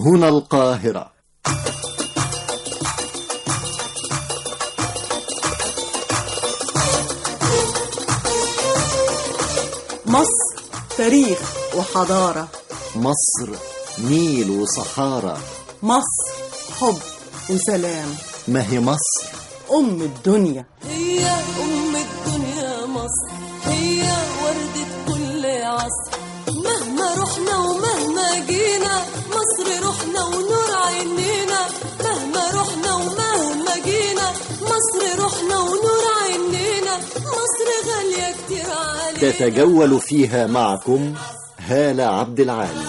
هنا القاهرة مصر تاريخ وحضارة مصر نيل وصحارى مصر حب وسلام ما هي مصر أم الدنيا هي أم الدنيا مصر هي وردة كل عصر مهما رحنا ومهما جينا مصر روحنا ونور عينينا مهما رحنا ومهما جينا مصر روحنا ونور عينينا مصر غالية كتير علينا تتجول فيها معكم هالة عبد العالي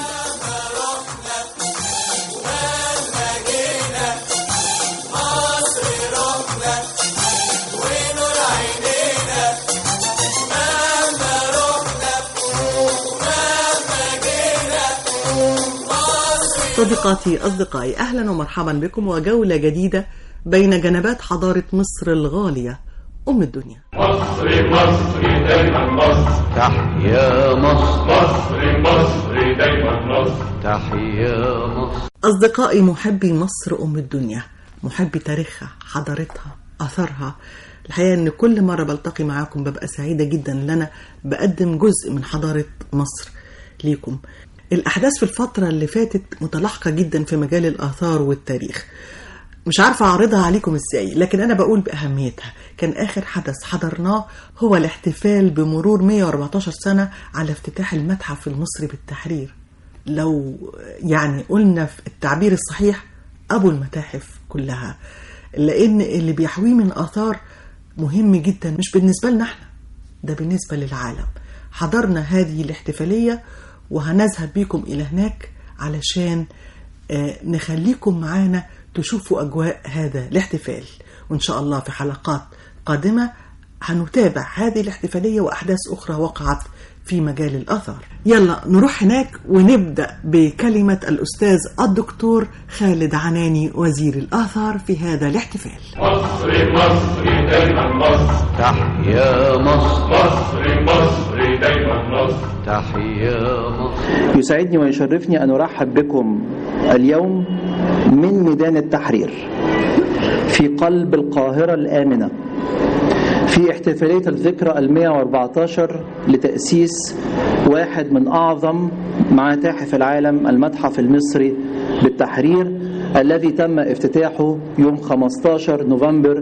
صديقاتي أصدقائي أهلا ومرحبا بكم وجولة جديدة بين جنبات حضارة مصر الغالية أم الدنيا مصر مصر دايما مصر تحيا مصر مصر مصر دايما مصر تحيا مصر أصدقائي محبي مصر أم الدنيا محبي تاريخها حضارتها أثرها الحقيقة أن كل مرة بلتقي معاكم ببقى سعيدة جدا أن أنا بقدم جزء من حضارة مصر ليكم الأحداث في الفترة اللي فاتت متلاحقة جدا في مجال الآثار والتاريخ مش عارفة أعرضها عليكم إزاي لكن أنا بقول بأهميتها كان آخر حدث حضرناه هو الاحتفال بمرور 114 سنة على افتتاح المتحف المصري بالتحرير لو يعني قلنا في التعبير الصحيح أبو المتاحف كلها لأن اللي بيحويه من آثار مهم جدا مش بالنسبة لنا احنا ده بالنسبة للعالم حضرنا هذه الاحتفالية وهنذهب بيكم إلى هناك علشان آه، نخليكم معانا تشوفوا أجواء هذا الاحتفال وإن شاء الله في حلقات قادمة هنتابع هذه الاحتفالية وأحداث أخرى وقعت في مجال الأثر يلا نروح هناك ونبدأ بكلمة الأستاذ الدكتور خالد عناني وزير الآثار في هذا الاحتفال مصر مصر دايما مصر تحيا مصر مصر مصر دايما مصر تحيا مصر يسعدني ويشرفني أن أرحب بكم اليوم من ميدان التحرير في قلب القاهرة الآمنة في احتفالية الذكرى المائة واربعتاشر لتأسيس واحد من أعظم متاحف العالم المتحف المصري بالتحرير الذي تم افتتاحه يوم 15 نوفمبر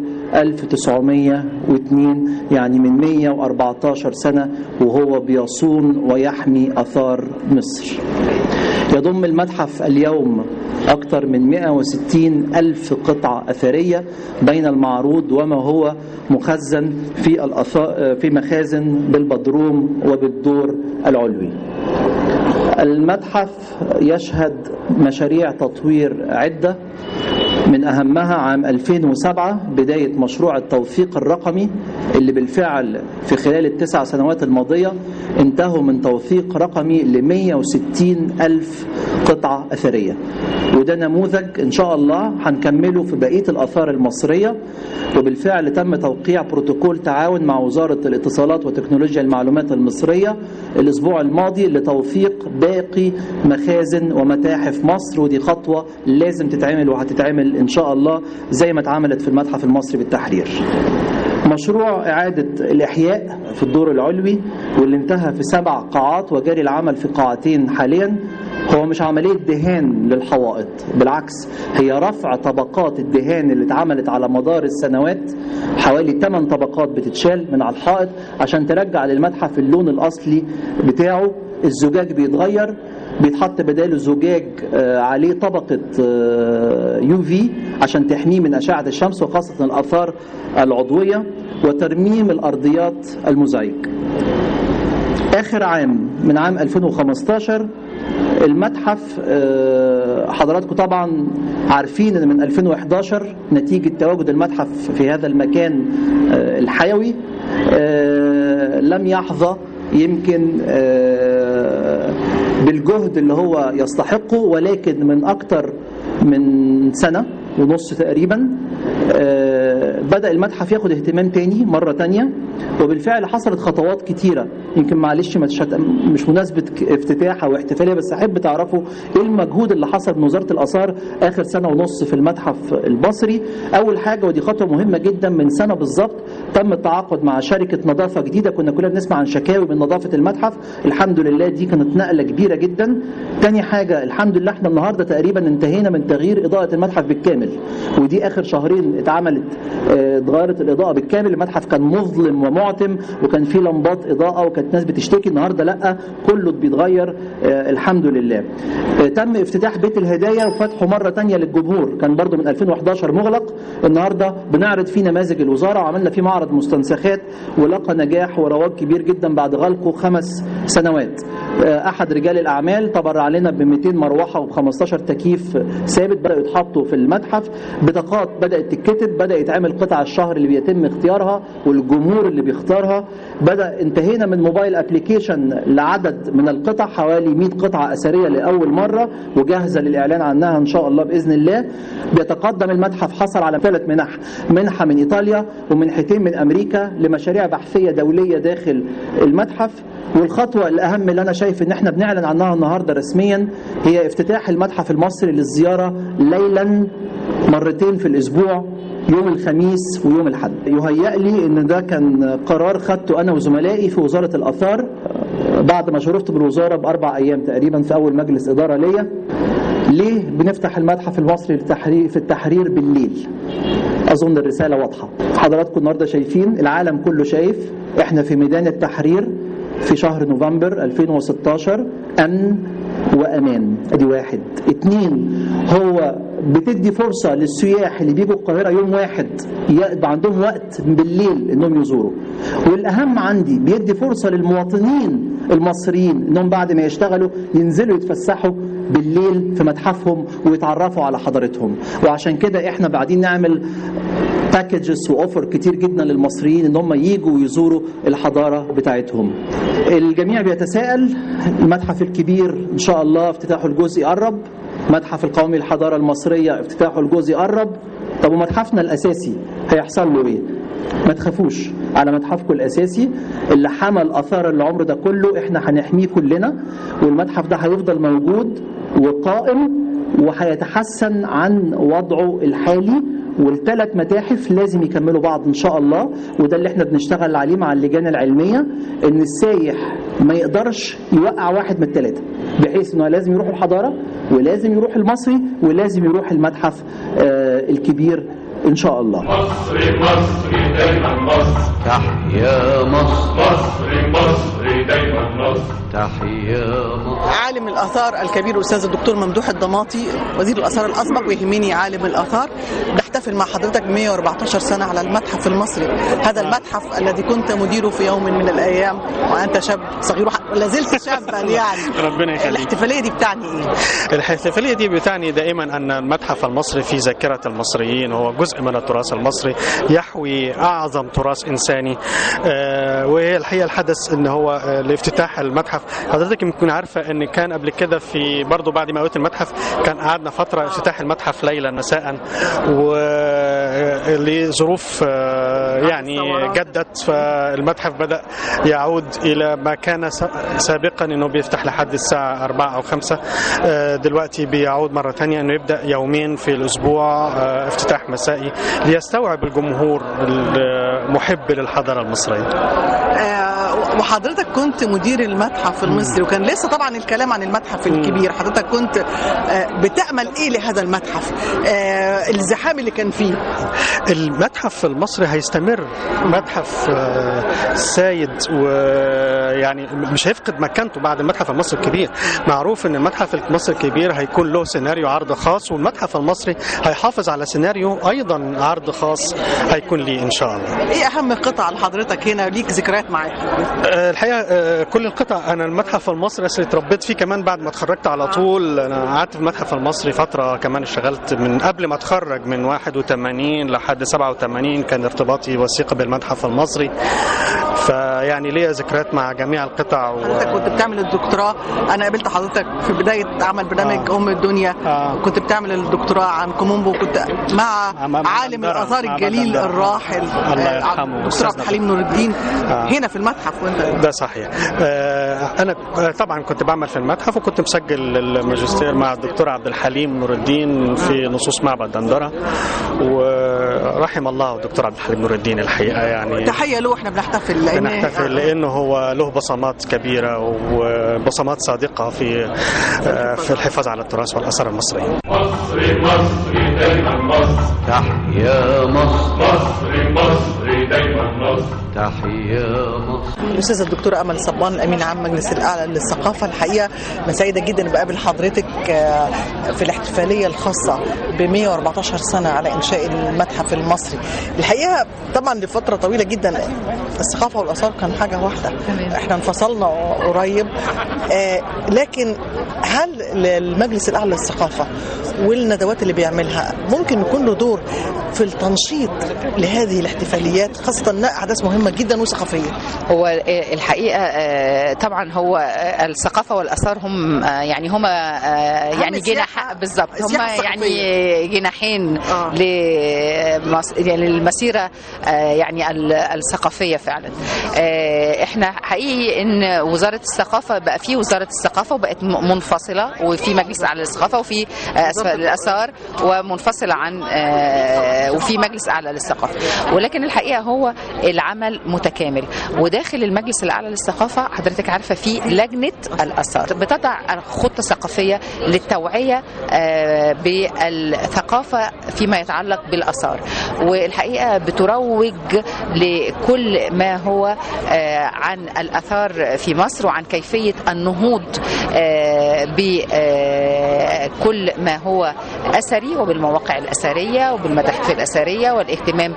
1902 يعني من 114 سنة وهو بيصون ويحمي أثار مصر يضم المتحف اليوم أكثر من 160 ألف قطعة أثرية بين المعروض وما هو مخزن في الأثا- في مخازن بالبدروم وبالدور العلوي المتحف يشهد مشاريع تطوير عدة من أهمها عام 2007 بداية مشروع التوثيق الرقمي اللي بالفعل في خلال التسع سنوات الماضية انتهوا من توثيق رقمي ل 160 ألف قطعة أثرية وده نموذج إن شاء الله هنكمله في بقية الآثار المصرية وبالفعل تم توقيع بروتوكول تعاون مع وزارة الاتصالات وتكنولوجيا المعلومات المصرية الأسبوع الماضي لتوثيق باقي مخازن ومتاحف مصر ودي خطوة لازم تتعمل وهتتعمل إن شاء الله زي ما اتعملت في المتحف المصري بالتحرير مشروع إعادة الإحياء في الدور العلوي واللي انتهى في سبع قاعات وجاري العمل في قاعتين حاليا هو مش عملية دهان للحوائط بالعكس هي رفع طبقات الدهان اللي اتعملت على مدار السنوات حوالي 8 طبقات بتتشال من على الحائط عشان ترجع للمتحف اللون الأصلي بتاعه الزجاج بيتغير بيتحط بداله زجاج آه، عليه طبقة يو في عشان تحميه من أشعة الشمس وخاصة الآثار العضوية وترميم الأرضيات المزعج آخر عام من عام 2015 المتحف آه، حضراتكم طبعا عارفين ان من 2011 نتيجة تواجد المتحف في هذا المكان آه، الحيوي آه، لم يحظى يمكن آه، بالجهد اللي هو يستحقه ولكن من أكتر من سنة ونص تقريبا آه، بدأ المتحف ياخد اهتمام تاني مرة تانية وبالفعل حصلت خطوات كتيرة يمكن معلش ما تشت... مش مناسبة ك- افتتاح أو احتفالية بس أحب تعرفوا إيه المجهود اللي حصل من وزارة الآثار آخر سنة ونص في المتحف المصري أول حاجة ودي خطوة مهمة جدا من سنة بالظبط تم التعاقد مع شركة نظافة جديدة كنا كلنا بنسمع عن شكاوي من نظافة المتحف الحمد لله دي كانت نقلة كبيرة جدا تاني حاجة الحمد لله احنا النهاردة تقريبا انتهينا من تغيير إضاءة المتحف بالكامل ودي آخر شهرين اتعملت آه، اتغيرت الإضاءة بالكامل المتحف كان مظلم ومعتم وكان فيه لمبات إضاءة وكانت ناس بتشتكي النهاردة لا كله بيتغير آه، الحمد لله آه، تم افتتاح بيت الهدايا وفتحه مرة تانية للجمهور كان برضو من 2011 مغلق النهاردة بنعرض فيه نماذج الوزارة وعملنا فيه معرض مستنسخات ولقى نجاح ورواج كبير جدا بعد غلقه خمس سنوات آه، أحد رجال الأعمال تبرع لنا ب 200 مروحة و15 تكييف ثابت بدأوا يتحطوا في المتحف بطاقات بدأت تتكتب بدأ يتعمل قطع الشهر اللي بيتم اختيارها والجمهور اللي بيختارها بدأ انتهينا من موبايل ابلكيشن لعدد من القطع حوالي 100 قطعة أثرية لأول مرة وجاهزة للإعلان عنها إن شاء الله بإذن الله بيتقدم المتحف حصل على ثلاث منح منحة من إيطاليا ومنحتين من أمريكا لمشاريع بحثية دولية داخل المتحف والخطوة الأهم اللي أنا شايف إن إحنا بنعلن عنها النهاردة رسميا هي افتتاح المتحف المصري للزيارة ليلا مرتين في الأسبوع يوم الخميس ويوم الحد يهيأ لي ان ده كان قرار خدته انا وزملائي في وزاره الاثار بعد ما شرفت بالوزاره باربع ايام تقريبا في اول مجلس اداره ليا ليه بنفتح المتحف المصري للتحرير في التحرير بالليل اظن الرساله واضحه حضراتكم النهارده شايفين العالم كله شايف احنا في ميدان التحرير في شهر نوفمبر 2016 امن وامان ادي واحد اتنين هو بتدي فرصة للسياح اللي بيجوا القاهرة يوم واحد يبقى عندهم وقت بالليل انهم يزوروا والاهم عندي بيدي فرصة للمواطنين المصريين انهم بعد ما يشتغلوا ينزلوا يتفسحوا بالليل في متحفهم ويتعرفوا على حضارتهم وعشان كده احنا بعدين نعمل باكجز واوفر كتير جدا للمصريين ان هم يجوا ويزوروا الحضاره بتاعتهم. الجميع بيتساءل المتحف الكبير ان شاء الله افتتاحه الجزء يقرب متحف القومي للحضاره المصريه افتتاحه الجزء يقرب طب ومتحفنا الاساسي هيحصل له ايه؟ ما تخافوش على متحفكم الاساسي اللي حمل اثار العمر ده كله احنا هنحميه كلنا والمتحف ده هيفضل موجود وقائم وهيتحسن عن وضعه الحالي والثلاث متاحف لازم يكملوا بعض ان شاء الله وده اللي احنا بنشتغل عليه مع اللجان العلميه ان السايح ما يقدرش يوقع واحد من الثلاثه بحيث انه لازم يروح الحضاره ولازم يروح المصري ولازم يروح المتحف آه الكبير ان شاء الله مصري مصري دايما مصر تحيا مصر مصري مصري دايما مصر تحيا مصر عالم الاثار الكبير الاستاذ الدكتور ممدوح الضماطي وزير الاثار الاسبق ويهمني عالم الاثار بحتفل مع حضرتك ب 114 سنه على المتحف المصري هذا المتحف الذي كنت مديره في يوم من الايام وانت شاب صغير ولا زلت شابا يعني ربنا يخليك الاحتفاليه دي بتعني ايه؟ الاحتفالية دي بتعني دائما أن المتحف المصري في ذاكرة المصريين هو جزء من التراث المصري يحوي أعظم تراث إنساني آه، وهي الحقيقة الحدث أن هو آه، لافتتاح المتحف حضرتك يمكن عارفة أن كان قبل كده في برضه بعد ما قلت المتحف كان قعدنا فترة افتتاح المتحف ليلا مساء ولظروف يعني جدت فالمتحف بدأ يعود إلى ما كان س- سابقا أنه بيفتح لحد الساعة 4 أو 5 آه، دلوقتي بيعود مرة تانية أنه يبدأ يومين في الأسبوع آه، افتتاح مسائي ليستوعب الجمهور المحب للحضارة المصرية آه، وحضرتك كنت مدير المتحف المصري وكان لسه طبعا الكلام عن المتحف الكبير حضرتك كنت آه، بتأمل ايه لهذا المتحف آه، الزحام اللي كان فيه المتحف المصري هيستمر متحف آه، سايد ويعني مش هيفقد مكانته بعد المتحف المصري الكبير معروف ان المتحف المصري الكبير هيكون له سيناريو عرض خاص والمتحف المصري هيحافظ على سيناريو ايضا عرض خاص هيكون ليه ان شاء الله ايه اهم قطع لحضرتك هنا ليك ذكريات معاها آه، الحقيقه آه، كل القطع انا المتحف المصري اصلي اتربيت فيه كمان بعد ما اتخرجت على طول انا قعدت في المتحف المصري فتره كمان اشتغلت من قبل ما اتخرج من 81 لحد 87 كان ارتباطي وثيق بالمتحف المصري فيعني ليا ذكريات مع جميع القطع و... حضرتك كنت بتعمل الدكتوراه انا قابلت حضرتك في بدايه عمل برنامج آه. ام الدنيا آه. كنت بتعمل الدكتوراه عن كومومبو كنت مع مع عالم بندرة. الاثار مع الجليل بندرة. الراحل الله آه، يرحمه. الدكتور عبد أستاذنا الحليم نور الدين آه. هنا في المتحف وانت ده صحيح آه، انا آه، طبعا كنت بعمل في المتحف وكنت مسجل الماجستير مع الدكتور عبد الحليم نور الدين في نصوص معبد دندره ورحم الله الدكتور عبد الحليم نور الدين الحقيقه يعني تحيه له واحنا بنحتفل لان بنحتفل لانه هو له بصمات كبيره وبصمات صادقه في آه، في الحفاظ على التراث والاثار المصريه مصري مصري دايما مصر تحيا مصر مصري مصري دايما مصر تحيا مصر الاستاذه الدكتوره امل صبان الامين عام مجلس الاعلى للثقافه الحقيقه انا سعيده جدا بقابل حضرتك آه، في الاحتفاليه الخاصه ب 114 سنه على انشاء المتحف المصري الحقيقه طبعا لفتره طويله جدا الثقافه والاثار كان حاجه واحده احنا انفصلنا قريب آه، لكن هل المجلس الاعلى للثقافه والندوات اللي بيعملها ممكن يكون له دور في التنشيط لهذه الاحتفاليات خاصه انها احداث مهمه جدا وثقافيه هو الحقيقه آه، طبعا هو آه، الثقافه والاثار هم آه، يعني هما آه، يعني السياحة- جناح بالظبط هم السياحة يعني جناحين آه. لمس- يعني المسيره آه، يعني ال- الثقافيه فعلا آه، احنا حقيقي ان وزاره الثقافه بقى في وزاره الثقافه وبقت م- منفصله وفي مجلس اعلى للثقافه وفي آه، أسف- الاثار ومنفصله عن آه، وفي مجلس اعلى للثقافه ولكن الحقيقه هو العمل متكامل وداخل المجلس الاعلى للثقافه حضرتك عارفه في لجنه الاثار بتضع خطه ثقافيه للتوعيه آه، بالثقافه فيما يتعلق بالاثار والحقيقه بتروج لكل ما هو آه، عن الاثار في مصر وعن كيفيه النهوض آه، بكل ما هو اثري وبالمواقع الاثريه وبالمتاحف الاثريه والاهتمام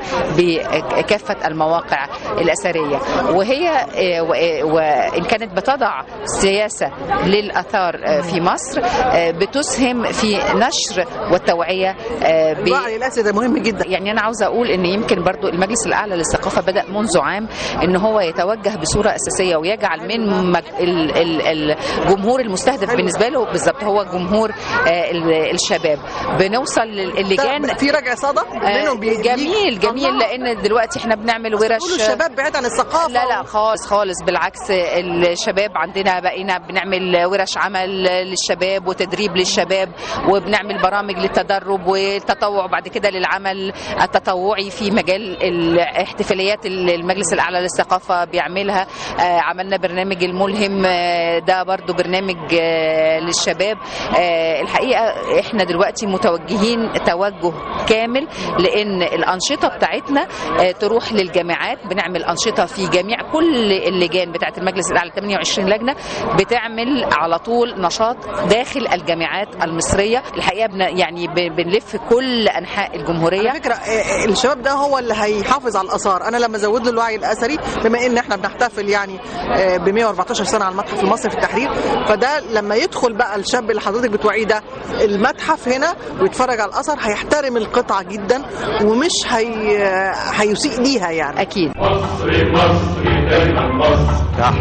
بكافه المواقع الاثريه وهي آه، و- آه، وان كانت بتضع سياسه للاثار آه، في مصر آه، بتسهم في نشر والتوعيه آه، ب الوعي الاسري ده مهم جدا يعني انا عاوزه اقول ان يمكن برضو المجلس الاعلى للثقافه بدا منذ عام ان هو يتوجه بصوره اساسيه ويجعل من مج... ال... ال... الجمهور المستهدف بالنسبه له بالظبط هو جمهور آه، ال- الشباب بنوصل للجان في رجع صدى بينهم بي- جميل جميل الله. لان دلوقتي احنا بنعمل ورش بيقولوا الشباب بعيد عن الثقافه لا لا خالص خالص بالعكس الشباب عندنا بقينا بنعمل ورش عمل للشباب وتدريب للشباب وبنعمل برامج للتدرب والتطوع وبعد كده للعمل التطوعي في مجال الاحتفاليات اللي المجلس الاعلى للثقافه بيعملها آه، عملنا برنامج الملهم آه، ده برضو برنامج آه، للشباب آه، الحقيقه احنا دلوقتي متوجهين توجه كامل لان الانشطه بتاعتنا آه، تروح للجامعات بنعمل انشطه في جميع كل اللجان بتاعه المجلس الاعلى 28 لجنه بتعمل على طول نشاط داخل الجامعات المصريه الحقيقه بن يعني ب- بنلف كل انحاء الجمهوريه على فكره آه، الشباب ده هو اللي هيحافظ على الاثار انا لما ازود له الوعي الاثري بما ان احنا بنحتفل يعني ب 114 سنه على المتحف المصري في التحرير فده لما يدخل بقى الشاب اللي حضرتك بتوعيه ده المتحف هنا ويتفرج على الاثر هيحترم القطعه جدا ومش هي هيسيء ليها يعني اكيد مصري مصري دايما مصر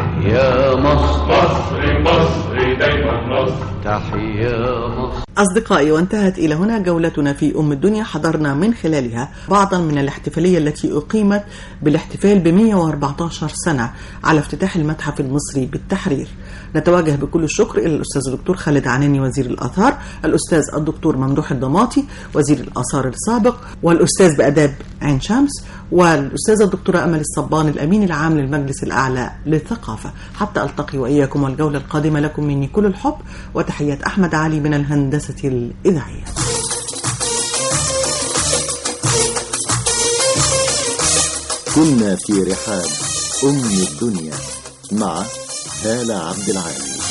تحيا مصر مصري مصري دايما مصر تحيا مصر أصدقائي وانتهت إلى هنا جولتنا في أم الدنيا حضرنا من خلالها بعضا من الاحتفالية التي أقيمت بالاحتفال ب 114 سنة على افتتاح المتحف المصري بالتحرير نتوجه بكل الشكر إلى الأستاذ الدكتور خالد عناني وزير الآثار الأستاذ الدكتور ممدوح الضماطي وزير الآثار السابق والأستاذ بأداب عين شمس والأستاذة الدكتورة أمل الصبان الأمين العام للمجلس الأعلى للثقافة حتى ألتقي وإياكم والجولة القادمة لكم مني كل الحب وتحيات أحمد علي من الهندسة الإذاعية كنا في رحاب أم الدنيا مع هالة عبد العالي